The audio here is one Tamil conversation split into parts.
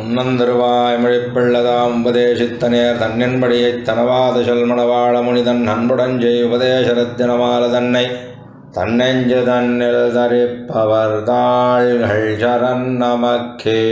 முன்னந்தருவாய் மொழிப்பிள்ளதாம் உபதேசித்தனேர் தன்னென்படியைத் தனவாத சொல்மணவாள முனிதன் அன்புடன் ஜெய் உபதேசரத்தினமால தன்னை தன்னெஞ்சு தன்னில் தரிப்பவர் தாள்கள் சரண் நமக்கே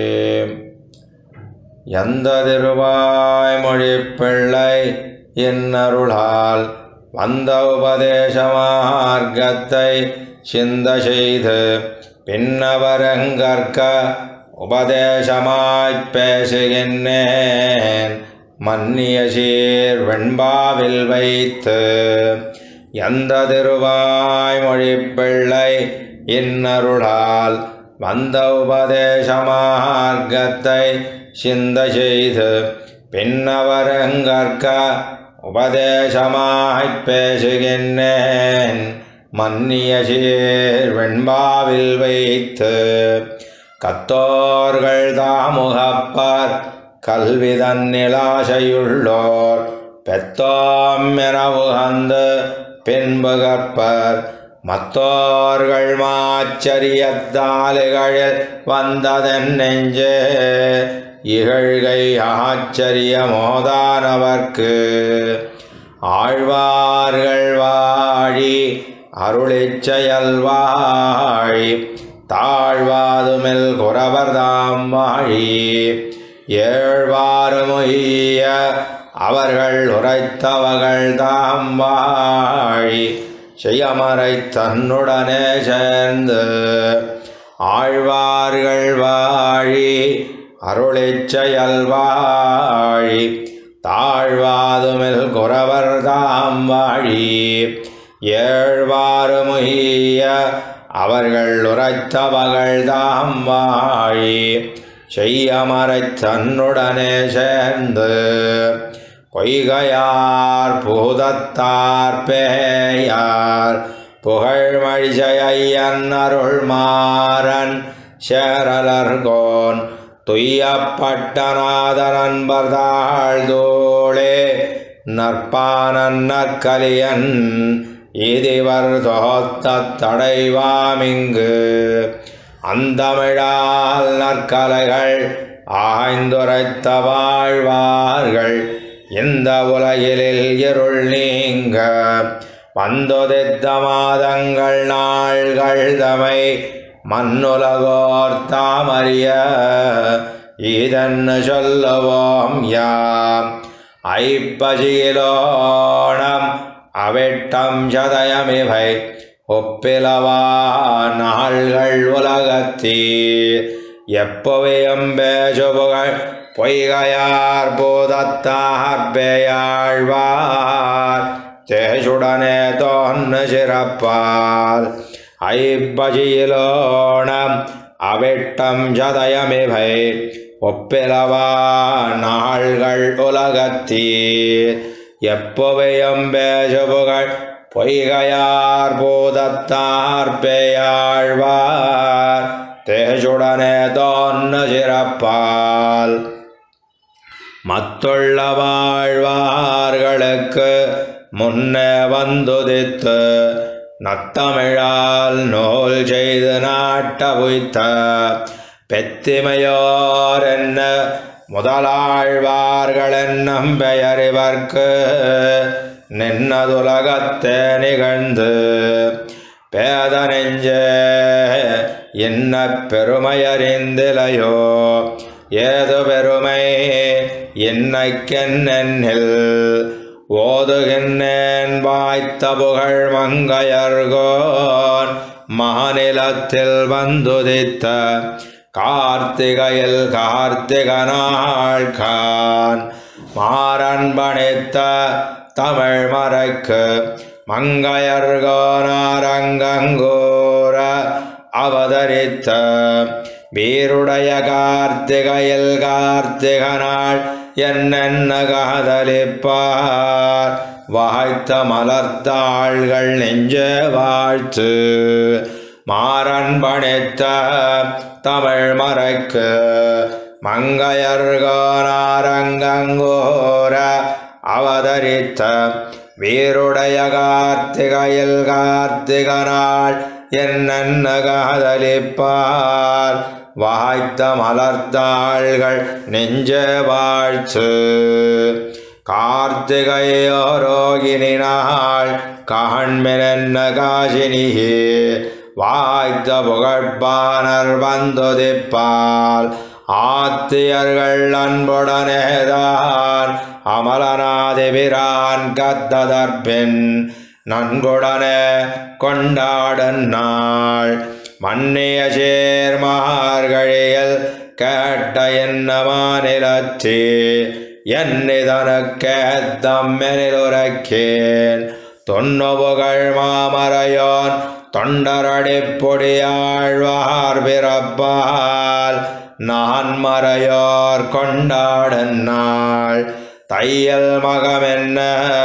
எந்த திருவாய் மொழிப்பிள்ளை இன்னருளால் வந்த உபதேச மார்க்கத்தை சிந்த செய்து பின்னவரங்கற்க உபதேசமாய்ப் பேசுகின்றேன் மன்னிய சீர் வெண்பாவில் வைத்து எந்த திருவாய் மொழிப்பிள்ளை இன்னருளால் வந்த உபதேச மார்க்கத்தை சிந்த செய்து பின்னவரங்கற்க உபதேசமாய்ப் பேசுகின்றேன் மன்னிய சீர் வெண்பாவில் வைத்து கத்தோர்கள் தாமுகப்பார் கல்விதன் நிலாசையுள்ளோர் பெத்தோம் என உகந்து பின்பு கற்பர் மத்தோர்கள் மாச்சரியத்தாலுகளில் வந்ததென் நெஞ்சே இகழ்கை ஆச்சரிய மோதானவர்க்கு ஆழ்வார்கள் வாழி அருளிச் செயல் வாழி தாழ்வாதுமில் குறவர்தாம் வாழி ஏழ்வாறுமுய்ய அவர்கள் உரைத்தவகள் தாம் வாழி செய்யமறை தன்னுடனே சேர்ந்து ஆழ்வார்கள் வாழி அருளிச் செயல் வாழி தாழ்வாதுமில் குறவர் தாம் வாழி ஏழ்வாறுமுய்ய அவர்கள் உரைத்தவகள் தாம் வாழி செய்யமறை தன்னுடனே சேர்ந்து பொய்கையார் பூதத்தார் பேயார் புகழ்மழிசையன் அருள் மாறன் சேரலர்கோன் துய்யப்பட்டநாத நண்பர்தாள் தோளே நற்பானன் நற்கலியன் இதிவர் தோத்தத் தடைவாமிங்கு அந்தமிழால் நற்கலைகள் ஆய்ந்துரைத்த வாழ்வார்கள் இந்த உலகிலில் இருள் நீங்க வந்துதித்த மாதங்கள் நாள்கள் தமை மண்ணுலகோர் தாமறிய இதன்னு சொல்லுவோம் யாம் ஐப்பசியிலோணம் அவிட்டம் சதயமிவை ஒப்பிலவா நாள்கள் உலகத்தீர் எப்பவையும் பேசுபுகள் பொய்கையார் பூதத்தார் பேயாழ்வார் தேசுடனே தோன்னு சிறப்பால் ஐப்பசியிலோணம் அவிட்டம் சதயமிவை ஒப்பிலவா நாள்கள் உலகத்தீர் எப்பவையும் பேசுபுகள் பொய்கையார் பூதத்தார் பேயாழ்வார் தேசுடனே தோன்னு சிறப்பால் மத்துள்ள வாழ்வார்களுக்கு முன்னே வந்துதித்து நத்தமிழால் நூல் செய்து நாட்ட உய்த்த பெத்திமையோர் என்ன முதலாழ்வார்களின் நம்பெயறிவர்க்கு நின்னதுலகத்தே நிகழ்ந்து பேத நெஞ்சே என்ன பெருமையறிந்திலையோ ஏது பெருமை என்னைக்கென்னென்னில் ஓதுகின்றேன் வாய்த்த புகழ் மங்கையர்கோன் மாநிலத்தில் வந்துதித்த கார்த்திகையில் கார்த்திக நாள் கான் மாறன் பணித்த தமிழ் மறைக்கு மங்கையர்கோனாரங்கங்கூர அவதரித்த வீருடைய கார்த்திகையில் கார்த்திக நாள் என்னென்ன காதலிப்பார் வாய்த்த மலர்த்தாள்கள் நெஞ்ச வாழ்த்து மாறன் பணித்த தமிழ் மறைக்கு மங்கையர்கோனாரங்கங்கோர அவதரித்த வீருடைய கார்த்திகையில் கார்த்திக நாள் என்னென்ன காதலிப்பார் வாய்த்த மலர்த்தாள்கள் நெஞ்ச வாழ்த்து கார்த்திகையோரோகினி நாள் காண்மென காசினியே வாய்த்த புகழ்பானர் வந்துதிப்பால் ஆத்தியர்கள் அன்புடனேதான் அமலநாதிபிரான் கத்ததற்பின் நன்குடனே கொண்டாடன் நாள் மன்னிய சேர்மார்கழியில் கேட்ட என்ன மாநிலத்தே என்னிதனுக்கேத்தம்மெனிலுரைக்கேன் தொன்னுபுகழ் மாமரையோன் தொண்டரடி பொடியாழ்வார் பிறப்பால் நான் மறையோர் கொண்டாடன் நாள் தையல் மகமென்ன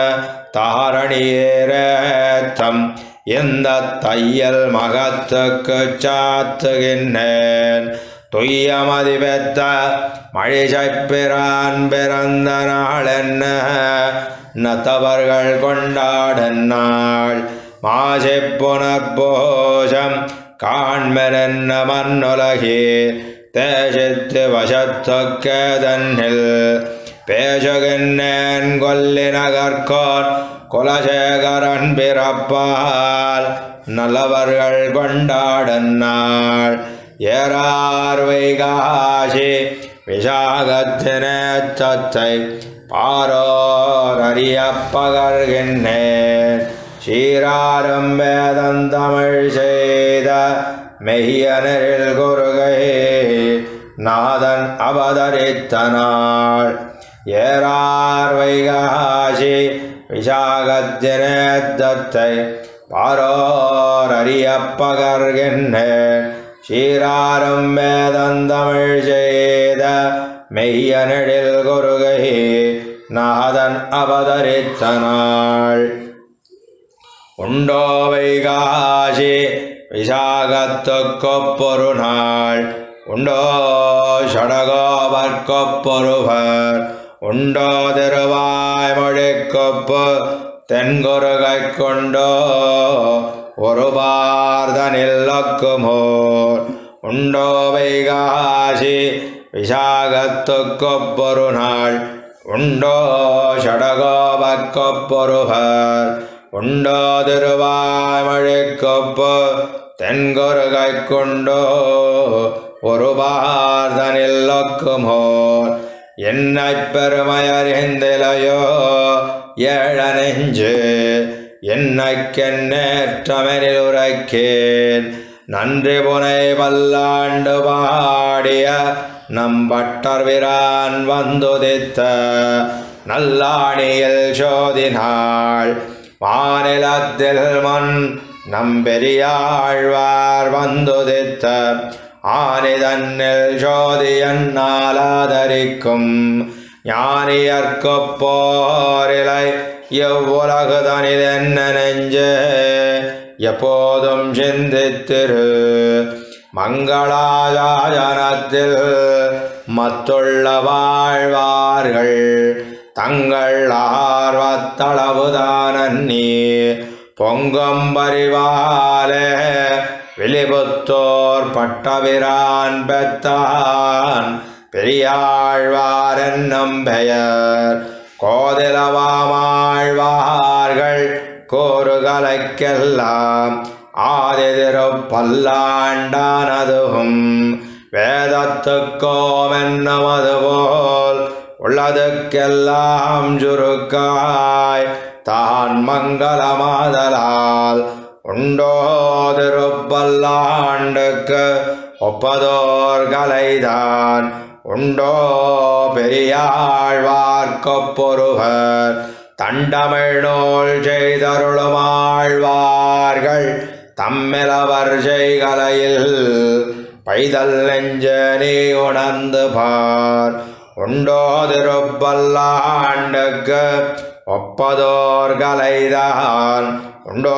தாரணியேரேத்தம் எந்த தையல் மகத்துக்கு சாத்துகின்றேன் துய்யமதி பெத்த மழிசைப்பிரான் பிறந்த நாள் என்ன நத்தவர்கள் கொண்டாடன் நாள் மாசை புனர்போஷம் காண்மென மண்ணுலகே தேசித்து வசத்தொக்க தன்னில் பேசுகின்றேன் கொல்லி நகர்கோன் குலசேகரன் பிறப்பால் நல்லவர்கள் கொண்டாடன் நாள் ஏறார் வைகாசி விசாகத்தினத்தை பாரோர் அறிய பகர்கின்றேன் சீராரும் வேதந்தமிழ் செய்த மெய்யனரில் குருகை நாதன் அவதரித்த நாள் ஏறார் வைகாசி விசாகத்தினத்தை பாரோர் அறிய பகர்கின்றேன் சீராரும் வேதந்தமிழ் செய்த மெய்யனடில் குருகை நாதன் அவதரித்த நாள் உண்டோ வைகாசி விசாகத்துக்கொப்பொரு நாள் உண்டோ ஷடகோபற்கொப்பொருவர் உண்டோ திருவாய் மொழிக்கொப்பு தென்குருகை கொண்டோ ஒரு பார்தனில்லக்குமோர் உண்டோ வைகாசி விசாகத்துக்கொப்பொரு நாள் உண்டோ ஷடகோபற்கொப்பொருவர் உண்டோ திருவாய் மொழிக்கொப்பு தென்குருகை கொண்டோ ஒரு பார்தனில்லக்குமோர் என்னை பெருமையறிந்திலையோ ஏழ நெஞ்சு என்னைக்கென்னேற்றமெனில் உரைக்கேன் நன்றி புனை பல்லாண்டு பாடிய நம்பட்டர் விரான் வந்துதித்த நல்லாணியில் சோதினாள் மாநிலத்தில் மண் நம்பெரியாழ்வார் வந்துதித்த ஆனிதன்னில் சோதியன்னாலாதரிக்கும் ஞானியர்க்குப் போரிலை எவ்வுலகுதனில் என்ன நெஞ்சே எப்போதும் சிந்தித்திரு மங்களாஜாஜனத்தில் மத்துள்ள வாழ்வார்கள் தங்கள் ஆர்வத்தளவுதானன்னி பொங்கும் பரிவாலே விழிபுத்தோர் பட்டவிரான் பெத்தான் பெரியாழ்வார் என்னும் பெயர் கோதிலவாமாழ்வார்கள் கூறுகளைக்கெல்லாம் ஆதிதிரு பல்லாண்டானதும் வேதத்துக்கோமென்னமது போல் உள்ளதுக்கெல்லாம் சுருக்காய் தான் மங்களமாதலால் உண்டோ திருப்பல்லாண்டுக்கு ஒப்பதோர் கலைதான் உண்டோ பெரியாழ்வார்க்கொப்பொருவர் தண்டமிழ் நூல் செய்தருளுமாழ்வார்கள் தம்மிலவர் செய்கலையில் பைதல் நெஞ்ச நீ உணர்ந்து பார் உண்டோ திருப்பல்லாண்டுக்கு ஒப்பதோர் கலைதான் உண்டோ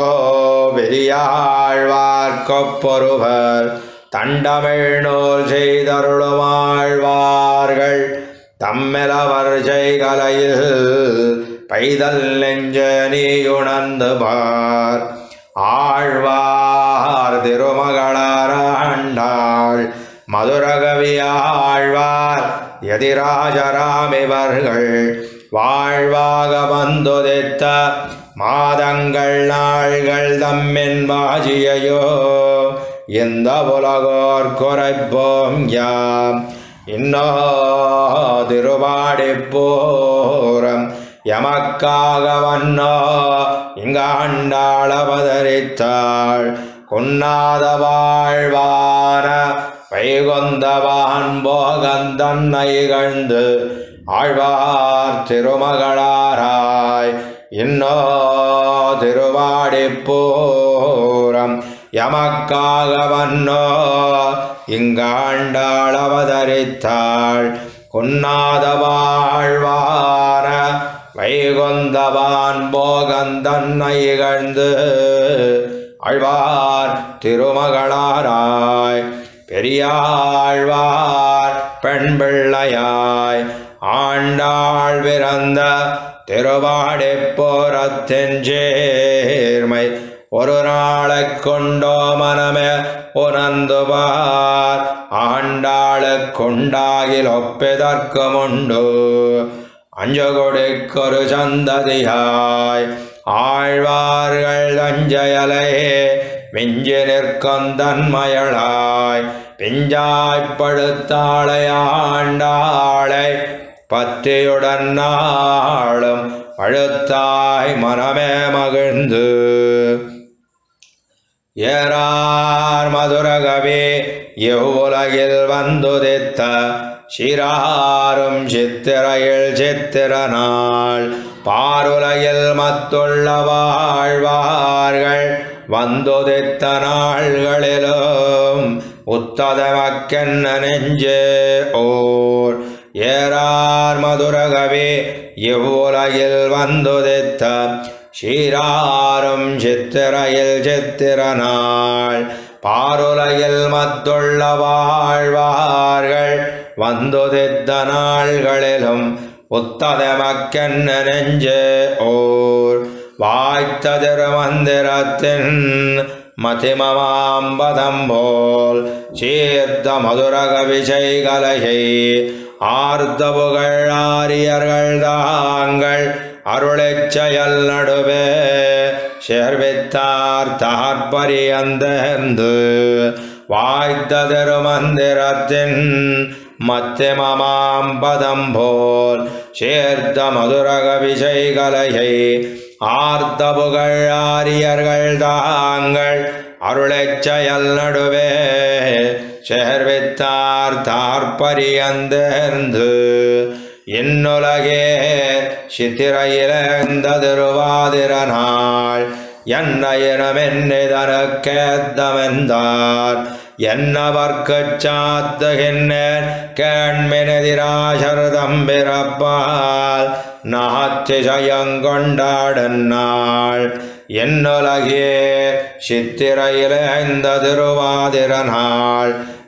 பெரியாழ்வார்க்கொப்பொருவர் தண்டமிழ் நூல் செய்தருளுமாழ்வார்கள் தம்மிலவர் செய்கலையில் பைதல் நெஞ்ச நீ உணர்ந்து பார் ஆழ்வார் திருமகளாராண்டாள் மதுர கவியாழ்வார் எதிராஜராம் இவர்கள் வாழ்வாக வந்துதித்த மாதங்கள் நாள்கள் தம்மின் வாஜியையோ இந்த உலகோர் குறைப்போம் யாம் இன்னோ திருவாடி போரம் எமக்காக வண்ணோ இங்காண்டாள் அவதரித்தாள் கொன்னாத வாழ்வான வைகொந்தவான் போகந்தன்னை கண்டு ஆழ்வார் திருமகளாராய் இன்னோ திருவாடி போரம் எமக்காக வண்ணோ இங்காண்டாள் அவதரித்தாள் கொன்னாத வாழ்வான வைகொந்தவான் போகந்தன்னை கண்டு ஆழ்வார் திருமகளாராய் பெரியாழ்வார் பெண் பிள்ளையாய் ஆண்டாள் பிறந்த திருவாடி போரத்தின் சேர்மை ஒரு நாளைக் கொண்டோ மனமே உணர்ந்துபார் ஆண்டாளுக் கொண்டாகில் ஒப்பெதற்குமுண்டு அஞ்சு கொடிக்கொரு சந்ததியாய் ஆழ்வார்கள் அஞ்சயலே மிஞ்சி நிற்கும் தன்மயளாய் பிஞ்சாய்ப்படுத்தாளை ஆண்டாளை பத்தியுடன் நாளும் அழுத்தாய் மனமே மகிழ்ந்து ஏறார் மதுரகவே இவ்வுலகில் வந்துதித்த சிறாரும் சித்திரையில் சித்திரனாள் பாருலகில் மத்துள்ள வாழ்வார்கள் வந்துதித்த நாள்களிலும் உத்ததமக்கென்ன நெஞ்சே ஓர் ஏறார் மதுரகவே இவ்வுலகில் வந்துதித்த சீராரும் சித்திரையில் சித்திரனாள் பாருலகில் மத்துள்ள வாழ்வார்கள் வந்துதித்த நாள்களிலும் உத்ததமக்கென்ன நெஞ்சு ஓர் வாய்த்த திருமந்திரத்தின் மதிமமாம்பதம் போல் சீர்த்த மதுரக விஜய்கலையை ஆர்த்த புகழ் ஆரியர்கள் தாங்கள் அருளைச் செயல் நடுவே சேர்வித்தார் தாற்பரியந்தர்ந்து வாய்த்த திருமந்திரத்தின் மத்தியமமாம்பதம் போல் சேர்த்த மதுரக விஜய்கலையை ஆர்த்த புகழ் ஆரியர்கள் தாங்கள் அருளைச் செயல் நடுவே சேர்வித்தார் தாற்பரியந்தர்ந்து இன்னுலகே சித்திரையிலந்த திருவாதிர நாள் என்னையனமென்னிதனக்கேத்தமெந்தார் என்னவர்க்குச் சாத்துகின்றேன் கேண்மினதிராசரதம் பிறப்பால் நாத்திசயங்கொண்டாடன் நாள் என்னுலகே சித்திரையில இந்த திருவாதிர நாள்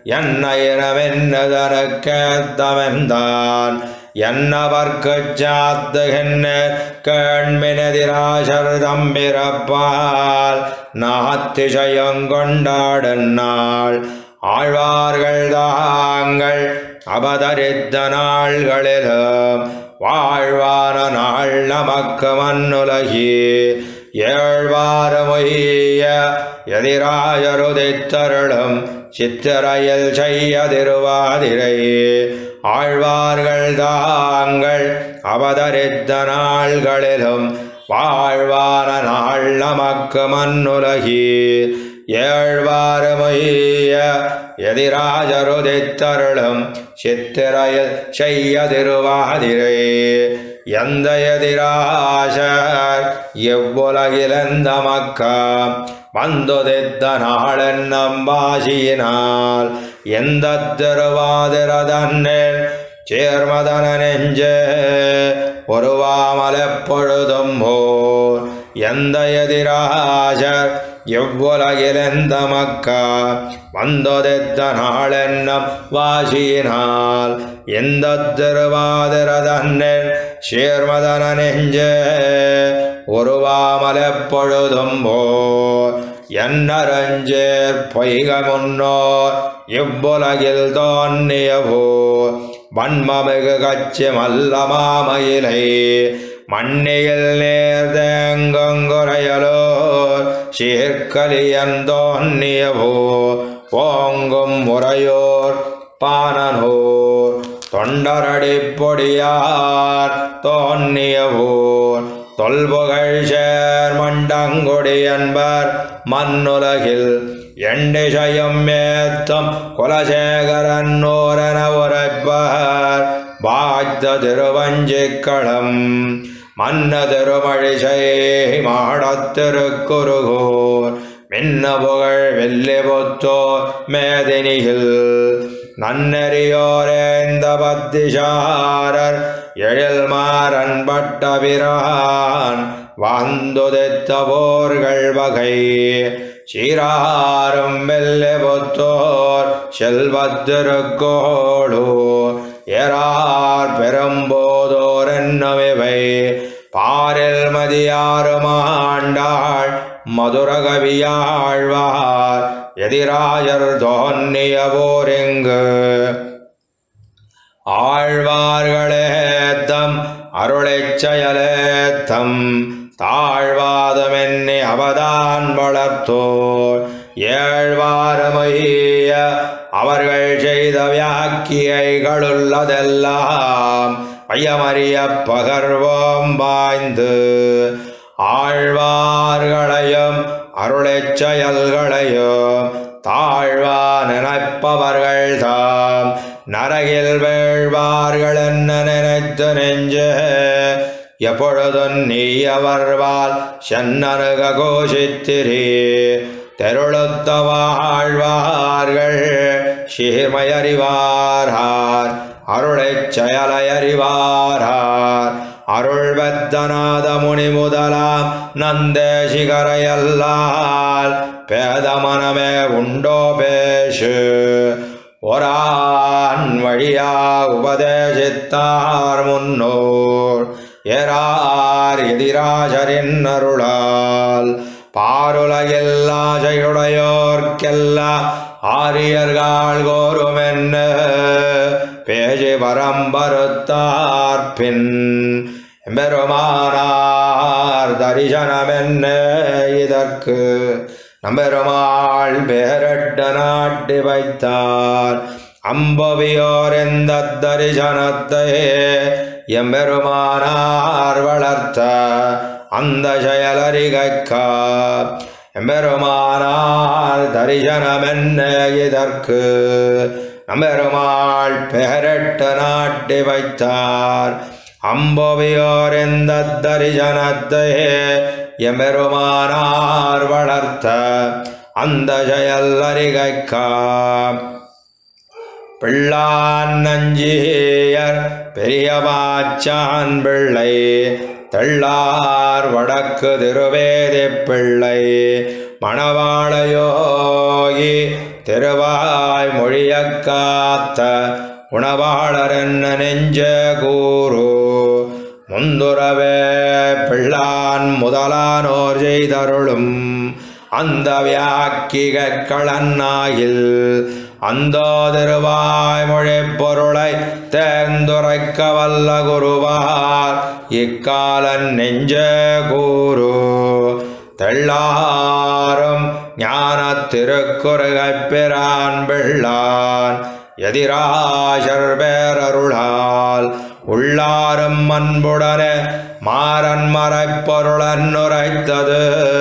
என்னையனமென்னதனக்கேத்தமெந்தான் என்னவர்க்குச் சாத்துகின்ற கேண்மினதிராசர் தம்பிறப்பால் நாத்திசயங்கொண்டாடன் நாள் ஆழ்வார்கள் தாங்கள் அவதரித்த நாள்களிலும் வாழ்வான நாள் நமக்கு மண்ணுலகி ஏழ்வாரமொய்ய எதிராயருதைத்தருளும் சித்திரையில் செய்ய திருவாதிரை ஆழ்வார்கள் தாங்கள் அவதரித்த நாள்களிலும் வாழ்வான நாள் நமக்கு மண்ணுலகி ஏழ்வாரமொய்ய எதிராஜருதைத்தருளும் சித்திரையில் செய்ய திருவாதிரை எந்த எதிராசர் எவ்வுலகிலெந்த மக்கா வந்துதித்த நாளென்னம் வாசியினால் எந்த திருவாதிர தன்னில் சேர்மதன நெஞ்சே ஒருவாமலெப்பொழுதும் போர் எந்த எதிராசர் எவ்வுலகிலெந்த மக்கா வந்தொதித்த நாளென்னம் வாசியினால் எந்த திருவாதிர தன்னில் சேர்மதன நெஞ்சே ஒருவாமலெப்பொழுதும் போர் என்னரஞ்சேர் பொய்க முன்னோர் இவ்வுலகில் தோன்னியவோ வன்மமிகு கச்சி மல்ல மாமயிலை மண்ணியில் நேர்தேங்குறையலோ சீர்கலியன் தோன்னியவோ ஓங்கும் முறையோர் பானனோர் தொண்டரடி பொடியார் தோன்னியவோர் தொல்புகழ் சேர் மண்டங்குடி என்பர் மண்ணுலகில் எண்டிசையும் ஏத்தம் குலசேகரன்னோரென உரைப்பர் வாய்த்த திருவஞ்சிக்களம் மன்ன திருமழிசை மாடத்திருக்குருகூர் மின்ன புகழ் வெள்ளி புத்தோர் மேதினியில் நன்னெறியோரேந்த பத்திசாரர் எழில்மாறன் பட்டபிரான் வந்துதித்த போர்கள் வகை சீராரும் வெள்ளி புத்தோர் செல்வத்திருக்கோடு ஏறார் பெரும்போதோர் என்னவிவை பாரில் மதியாறுமாண்டாள் மதுரகவியாழ்வார் எதிராயர் தோன்னிய போரெங்கு ஆழ்வார்களேத்தம் அருளைச் செயலேத்தம் தாழ்வாதமென்னி அவதான் வளர்த்தோர் ஏழ்வாரமைய அவர்கள் செய்த வியாக்கியைகளுள்ளதெல்லாம் பையமறிய பகர்வோம் வாய்ந்து ஆழ்வார்களையும் அருளைச் செயல்களையும் தாழ்வா நினைப்பவர்கள் தாம் நரகில் வேழ்வார்கள் என்ன நினைத்து நெஞ்சு எப்பொழுதும் நீ அவர்வால் சென்னருக கோஷித்திரே தெருளுத்த வாழ்வார்கள் சீர்மையறிவாரார் அருளைச் செயலையறிவாரார் அருள் பெத்தநாத முனி முதலாம் நந்தேசிகரையல்லால் பேதமனமே உண்டோ பேசு ஒரான் வழியா உபதேசித்தார் முன்னோர் ஏறார் எதிராஜரின் அருளால் பாருலகில்லாசையுடையோர்க்கெல்லாம் ஆரியர்கள் கோருமென்ன பேஜி பரம்பருத்தார் பின் பெருமானார் தரிசனமென்ன இதற்கு நம்பெருமாள் பேரட்ட நாட்டி வைத்தார் அம்பவியோர் எந்த தரிசனத்தை எம்பெருமானார் வளர்த்த அந்த செயலறிகைக்கா எம்பெருமானார் தரிசனமென்ன இதற்கு நம்பெருமாள் பேரட்ட நாட்டி வைத்தார் அம்பவியோர் எந்த தரிசனத்தை எம்பெருமானார் வளர்த்த அந்த செயல் அறிகைக்கா பிள்ளான் நஞ்சியர் பெரியவாச்சான் பிள்ளை தெள்ளார் வடக்கு திருவேதி பிள்ளை மணவாளையோகி திருவாய் மொழியக் காத்த உணவாளர் என்ன நெஞ்ச கூறு முந்துரவே பிள்ளான் முதலானோர் செய்தருளும் அந்த வியாக்கிக களன்னாயில் அந்த திருவாய் மொழி பொருளை தேர்ந்துரைக்க வல்ல குருவார் இக்காலன் நெஞ்ச கூறு தெள்ளாரும் ஞான திருக்குறுகைப் பிரான் பிள்ளான் எதிராசர் பேரருளால் உள்ளாரும் அன்புடனே மாறன் மறைப்பொருளன் உரைத்தது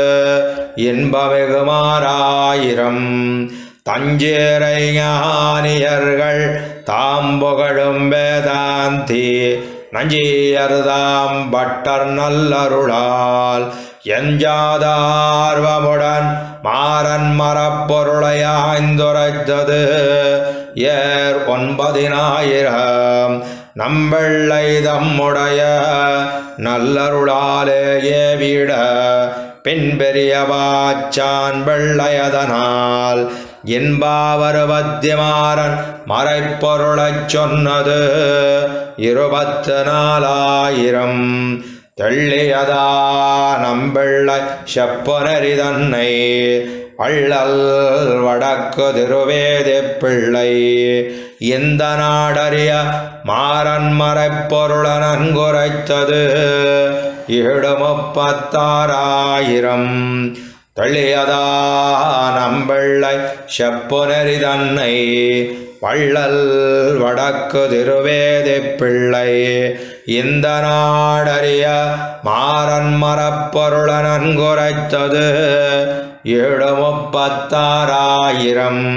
இன்பமிகுமாறாயிரம் தஞ்சேரை ஞானியர்கள் தாம் புகழும் வேதாந்தி நஞ்சியர்தாம் பட்டர் நல்லருளால் எஞ்சாதார்வமுடன் மாறன் மரப்பொருளையாய்ந்துரைத்தது ஏர் ஒன்பதினாயிரம் நம்பிள்ளை தம்முடைய நல்லருளாலே ஏவிட பின் பெரியவாச்சான் வெள்ளையதனால் என்பாவருபத்திமாறன் மறைப்பொருளைச் சொன்னது இருபத்து நாலாயிரம் தெள்ளியதா நம்பிள்ளை செப்பனரி தன்னை வள்ளல் வடக்கு திருவேதி பிள்ளை இந்த நாடறிய மாறன் மறைப்பொருள நன்குரைத்தது ஏழு முப்பத்தாறாயிரம் தெளியதா நம்பிள்ளை செப்புனரி தன்னை வள்ளல் வடக்கு திருவேதி பிள்ளை இந்த நாடறிய மாறன் மரப்பொருள நன்குரைத்தது ஏழு முப்பத்தாறாயிரம்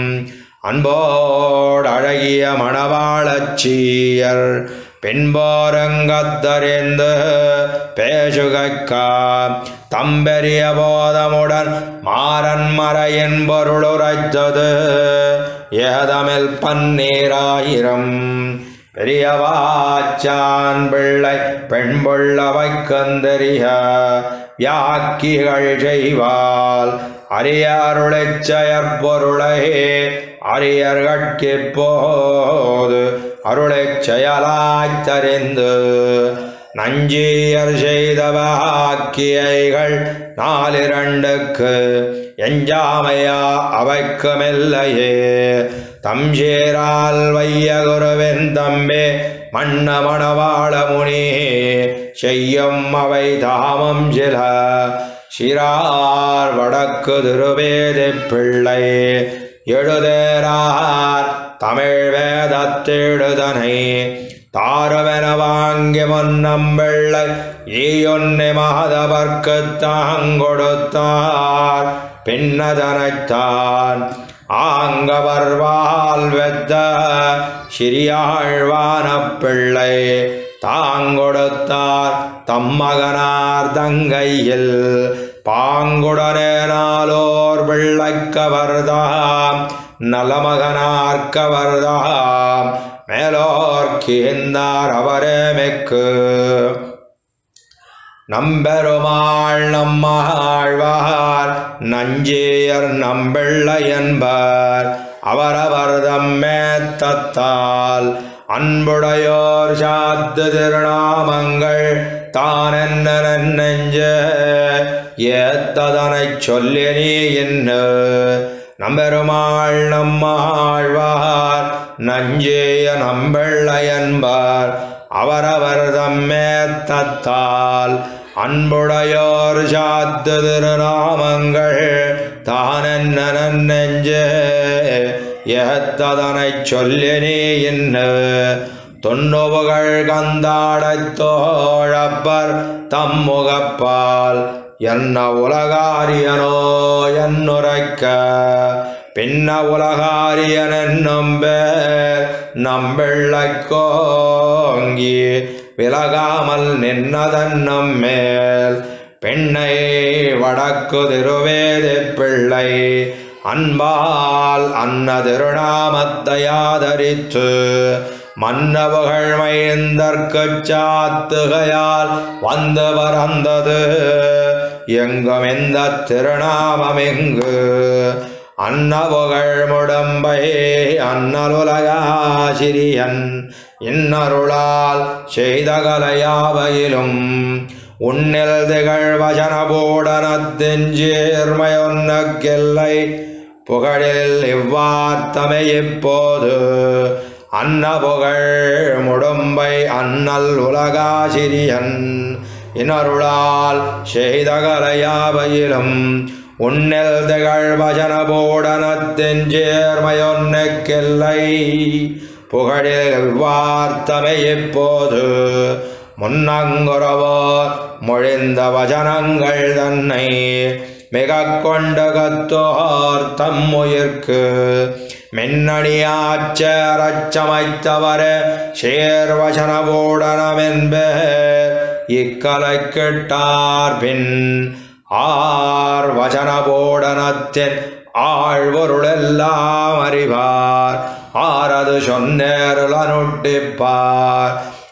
அன்போடு அழகிய மணவாளச்சீயர் பின்போரங்கத்தறிந்து பேசுகைக்கா தம்பெரிய போதமுடன் மாறன் மறையின் பொருளுரைத்தது ஏதமில் பன்னீராயிரம் பெரியவாச்சான் பிள்ளை பெண்புள்ளவை கந்தறிய வியாக்கிகள் செய்வால் அரிய அருளைச் செயற்பொருளை அரியர்கட்கு போது அருளைச் செயலாய்த் தறிந்து நஞ்சியர் செய்த வாக்கியைகள் நாலிரண்டுக்கு எஞ்சாமையா அவைக்குமில்லையே தம்சேரால் வையகுருவின் தம்பே மன்ன மணவாள முனி செய்யும் அவை தாமம் சில சிறார் வடக்கு திருவேதி பிள்ளை எழுதேரார் தமிழ் வேதத்தெழுதனை தாரவென வாங்கி முன்னம் வெள்ளை ஈயொன்னி மாதவர்க்கு தாங்கொடுத்தார் பின்னதனைத்தான் ஆங்கவர் வாழ்வெத்த சிறியாழ்வான பிள்ளை தாங்கொடுத்தார் தம்மகனார் தங்கையில் பாங்குடனே நாளோர் பிள்ளைக்கவர்தாம் நலமகனார்க்கவர்தாம் மேலோர்க்கிந்தார் அவரே மெக்கு நம்பெருமாள் நம்மாழ்வார் நஞ்சேயர் நம்பிள்ளை என்பர் அவரவர் தம்மேத்தத்தால் அன்புடையோர் சாத்து திருநாமங்கள் தானென்ன நெஞ்ச ஏத்ததனைச் சொல்லி நீ என்ன நம்பெருமாள் நம்மாழ்வார் நஞ்சேய நம்பிள்ளை என்பர் அவரவர் தம்மேத்தத்தால் அன்புடையோர் சாத்து திருநாமங்கள் தானென்ன நெஞ்ச ஏத்ததனைச் சொல்லி நீ என்ன தொன்னுபுகள் கந்தாடத் தோழப்பர் தம்முகப்பால் என்ன உலகாரியனோ என்னுரைக்க பின்ன உலகாரியன் என்னும் பேர் நம்பிள்ளைக்கோங்கி விலகாமல் நின்னதன் நம்மேல் பெண்ணை வடக்கு திருவேதி பிள்ளை அன்பால் அன்ன திருநாமத்தையாதரித்து மன்னவுகள் மைந்தற்குச் சாத்துகையால் வந்து பறந்தது எங்கும் இந்த திருநாமமெங்கு அன்னவுகள் முடம்பை அன்னலுலகாசிரியன் இன்னருளால் செய்த கலையாவையிலும் உன்னில் திகழ் வசன பூடனத்தின் சேர்மையொன்னக்கில்லை புகழில் இவ்வார்த்தமை இப்போது அன்ன புகழ் முடும்பை அன்னல் உலகாசிரியன் இனருளால் செய்த கலையாவையிலும் உன்னில் திகழ் வசன பூடனத்தின் சேர்மையொன்னுக்கில்லை புகழில் வார்த்தமை இப்போது முன்னங்குறவோ மொழிந்த வசனங்கள் தன்னை மிக கொண்ட கத்தோர் தம்முயிர்க்கு மின்னணியாச்சரச்சமைத்தவர சேர்வசன பூடனமென்பேர் இக்கலை கெட்டார் பின் ஆர் வசன பூடனத்தின் ஆழ்வருளெல்லாம் அறிவார் ஆரது சொன்னேருளனுட்டிப்பார்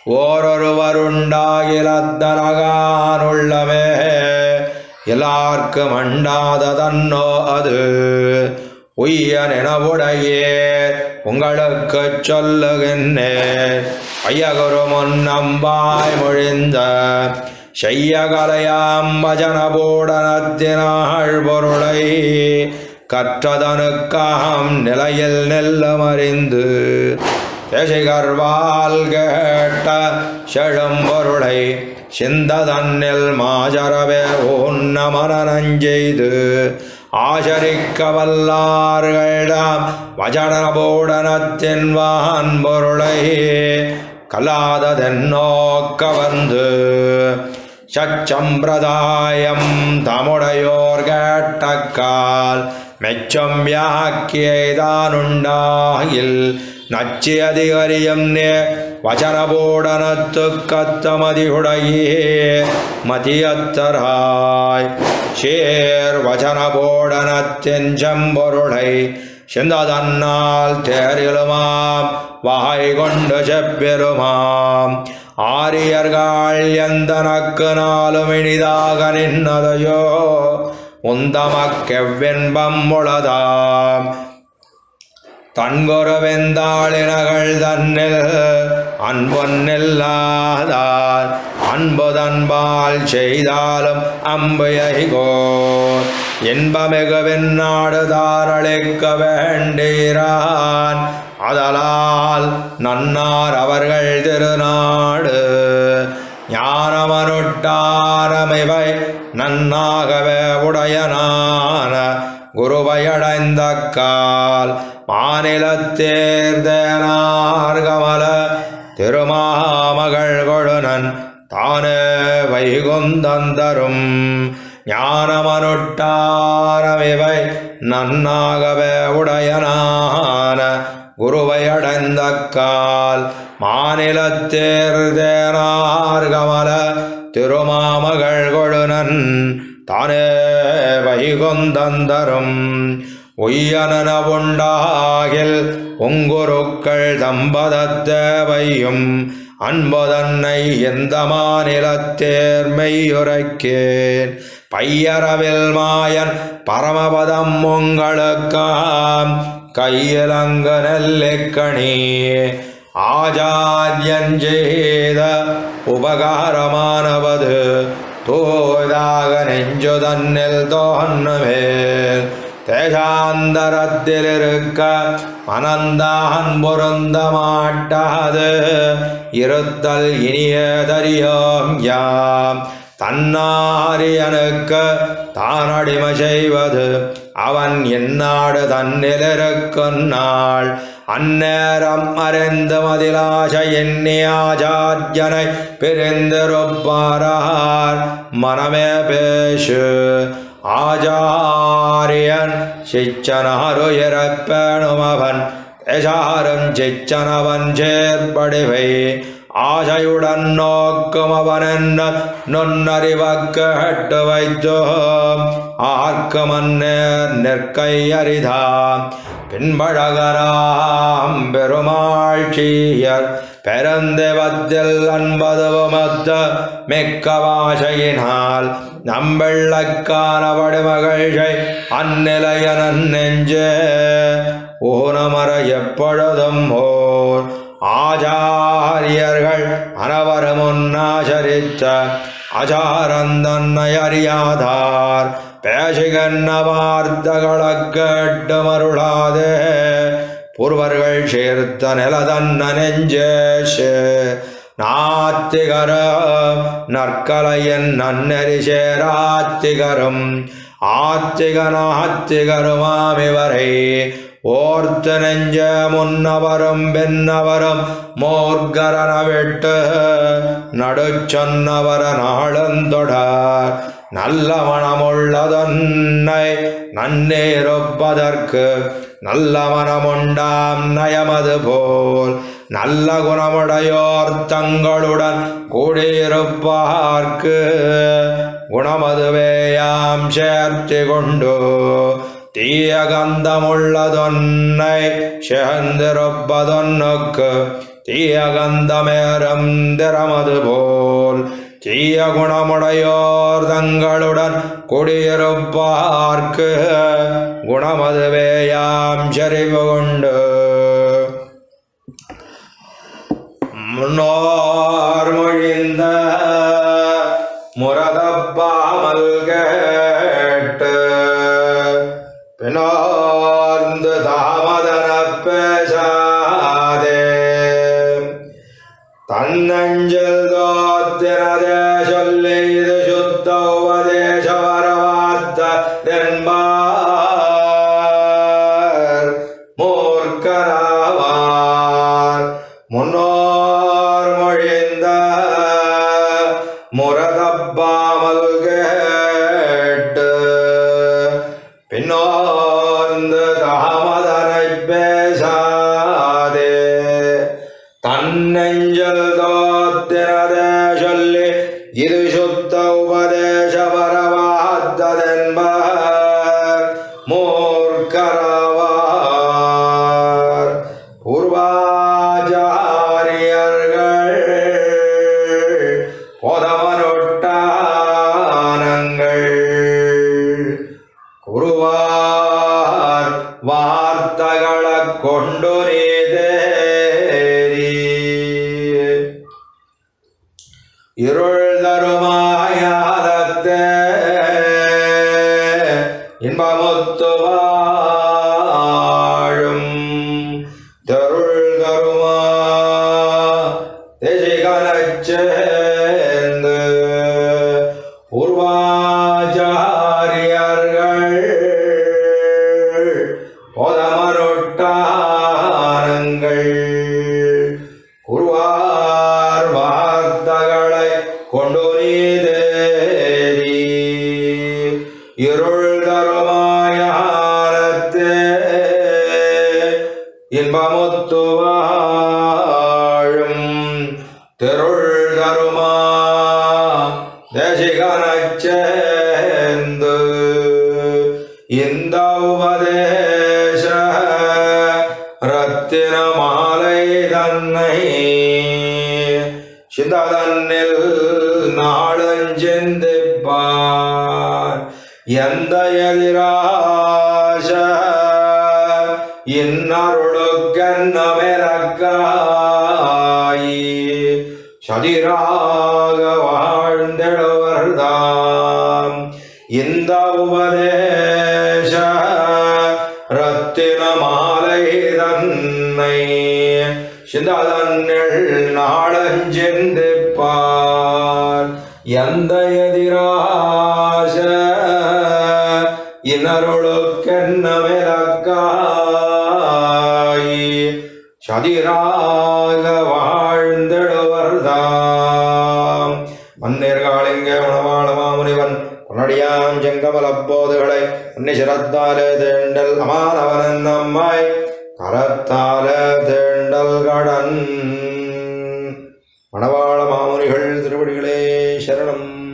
ஓரொருவருண்டாகிலத்தனகானுள்ளமே எல்லார்க்கும் அண்டாததன்னோ அது உய்ய நினவுடையே உங்களுக்கு சொல்லுகின்றேன் ஐயகுரு முன்னம்பாய் மொழிந்த செய்யகலையாம் வஜனபோடனத்தினாள் பொருளை கற்றதனுக்காம் நிலையில் நெல்லமறிந்து தேசிகர்வால் கேட்ட செழும் பொருளை சிந்ததன்னில் மாஜரவே உன்னமனஞ்செய்து ஆசரிக்க வல்லார்களிடம் வஜனபோடனத்தின் வான் பொருளை கலாததென் நோக்க வந்து சச்சம்பிரதாயம் தமுடையோர் கேட்டக்கால் மெச்சம் யாக்கியதானுண்டாயில் நச்சி அதிகரியம் நே வச்சனபோடனத்து கத்தமதியுடையே மதியத்தராய் சேர் வச்சனபோடனத்தின் செம்பொருளை சிந்ததன்னால் தேரிலுமாம் வாய் கொண்டு செப்பெருமாம் ஆரியர்கள் எந்தனக்கு நாளும் இனிதாக நின்னதையோ உந்தமக்கெவ்வென்பம் முளதாம் தன்கொருவெந்தாளினகள் தன்னில் அன்பொன்னில்லாதார் அன்புதன்பால் செய்தாலும் அம்பு எய்கோ இன்பமிகுவின் நாடுதார் அளிக்க வேண்டீரான் அதலால் நன்னார் அவர்கள் திருநாடு ஞானமனுட்டாரமிவை நன்னாகவே உடையனான குருவையடைந்த கால் மாநிலத்தேர்தனார்கமல திருமாமகள் கொழுனன் தானே வைகுந்தந்தரும் ஞானமனுட்டாரமிவை நன்னாகவே உடையனான குருவை அடைந்த கால் மாநிலத்தேர்தேனார்கமல திருமாமகள் கொழுனன் தானே வைகுந்தந்தரும் உய்யனன உண்டாகில் உங்குருக்கள் தம்பதத்தேவையும் அன்பதன்னை எந்த மாநிலத்தேர்மையுரைக்கேன் பையரவில் மாயன் பரமபதம் உங்களுக்காம் கையிலங்க நெல்லிக்கணி ஆச்சாரியன் செய்த உபகாரமானவது தூதாக நெஞ்சு தன்னில் தோன்னுமேல் தேசாந்தரத்தில் இருக்க மனந்தான் பொருந்த மாட்டாது இருத்தல் இனியதறியோம் யாம் தன்னாரியனுக்கு தான் அடிமை செய்வது அவன் எந்நாடு தன்னிலிருக்கும் நாள் அந்நேரம் அறிந்து மதிலாச எண்ணி ஆச்சாரியனை பிரிந்திருப்பாரார் மனமே பேசு ஆச்சாரியன் சிச்சனாருயிரப்பேணும் அவன் தேசாரும் சிச்சனவன் சேர்படிவை ஆசையுடன் நோக்கும் அவன் என்ன நுண்ணறிவ கேட்டு வைத்தோம் ஆர்க்கமன்னேர் நிற்கை அரிதாம் பின்பழகராம் பெருமாழ்ச்சியர் பெருந்தெவத்தில் அன்பதுவமத்த மிக்க வாசையினால் நம்பெள்ளக்கான வடிமகழ்கை அந்நிலையன நெஞ்சே ஊனமர எப்பொழுதும் ஓர் ஆச்சாரியர்கள் அனவரும் உன்னாசரித்த அச்சாரந்தன்னை அறியாதார் பேசுகின்ற வார்த்தைகளை கேட்டு மருளாதே பூர்வர்கள் சேர்த்த நிலதன்ன நெஞ்சேஷு நாத்திகர நற்கலையின் நன்னெறி சேராத்திகரும் ஆத்திக நாத்திகருமாமிவரை ஓர்த்து நெஞ்ச முன்னவரும் பின்னவரும் மோர்கரன விட்டு நடுச்சொன்னவர நாளந்தொடார் நல்ல மனமுள்ளதொன்னை நன்னேரொப்பதற்கு நல்ல மனமுண்டாம் நயமது போல் நல்ல குணமுடையோர் தங்களுடன் கூடியிருப்பார்க்கு குணமதுவேயாம் சேர்த்து கொண்டு தீய கந்தமுள்ளதொன்னை சேர்ந்திருப்பதொன்னுக்கு தீய கந்தமேறம் திறமது போல் தீய குணமுடையோர் தங்களுடன் குடியிருப்பார்க்கு குணமதுவேயாம் செறிவு கொண்டு முன்னோர் மொழிந்த பின்னோர்ந்து தாமதன பேசாதே தன்னஞ்சல் தோத்திரதே சொல்லி இது சுத்த உபதேச வரவாத்த தென்பார் மூர்க்கராவார் முன்னோர் மொழிந்த முரதப்பாமல் கேட்டு பின்னோர்ந்து தாமதனை பேசாதே தன்னெஞ்சல் தோத்திரதே சொல்லி இது சுத்த உபதேச வரவாத்ததென்பர் மூர்க்கரவார் பூர்வாச்சாரியர்கள் போதவனொட்டானங்கள் குருவார் வார்த்தைகளை கொண்டு நீதேரி இருள் தருமாயாதத்தே இன்பமுத்து வாழும் தருள் தருமா தேசிகனச் சேர்ந்து பூர்வாச்சாரியர்கள் போதமருட்டானங்கள் குருவார் வார்த்தைகளை கொண்டு நீதேரி இருள் தருமாயாரத்தே இன்பமுத்து வாழும் திருள் தருமா தேசிகனச் சேர்ந்து இந்த உபதேச ரத்தின மாலை தன்னை சிந்ததன்னில் நாளஞ்செந்திப்பார் எந்த எதிராச இன்னருளுக்கன்னமெனக்காயி சதிராக வாழ்ந்திடவர்தாம் இந்த உபதேச ரத்தின மாலை தன்னை சிந்ததன்னில் நாளஞ்செந்திப்பார் எந்த எதிராச இன்னருளுக்கென்னமெனக்காயி சதிராக வாழ்ந்திடுவர்தாம் மன்னிர்காலிங்க மணவாள மாமுனிவன் உன்னடியாம் செங்கமல போதுகளை உன்னி சிரத்தாலே தேண்டல் அமானவனன் நம்மாய் கரத்தால தேண்டல் கடன் மணவாள மாமுனிகள் திருவடிகளே சரணம்